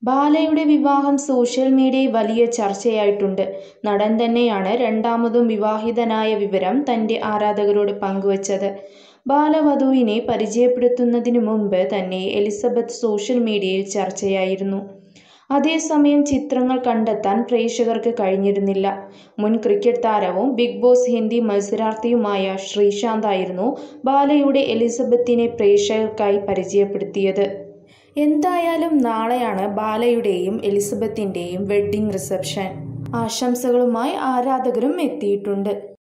ബാലയുടെ വിവാഹം സോഷ്യൽ മീഡിയയിൽ വലിയ ചർച്ചയായിട്ടുണ്ട് നടൻ തന്നെയാണ് രണ്ടാമതും വിവാഹിതനായ വിവരം തന്റെ ആരാധകരോട് പങ്കുവച്ചത് ബാലവധുവിനെ പരിചയപ്പെടുത്തുന്നതിനു മുൻപ് തന്നെ എലിസബത്ത് സോഷ്യൽ മീഡിയയിൽ ചർച്ചയായിരുന്നു അതേസമയം ചിത്രങ്ങൾ കണ്ടെത്താൻ പ്രേക്ഷകർക്ക് കഴിഞ്ഞിരുന്നില്ല മുൻ ക്രിക്കറ്റ് താരവും ബിഗ് ബോസ് ഹിന്ദി മത്സരാർത്ഥിയുമായ ശ്രീശാന്തായിരുന്നു ബാലയുടെ എലിസബത്തിനെ പ്രേക്ഷകർക്കായി പരിചയപ്പെടുത്തിയത് എന്തായാലും നാളെയാണ് ബാലയുടെയും എലിസബത്തിൻ്റെയും വെഡ്ഡിംഗ് റിസപ്ഷൻ ആശംസകളുമായി ആരാധകരും എത്തിയിട്ടുണ്ട്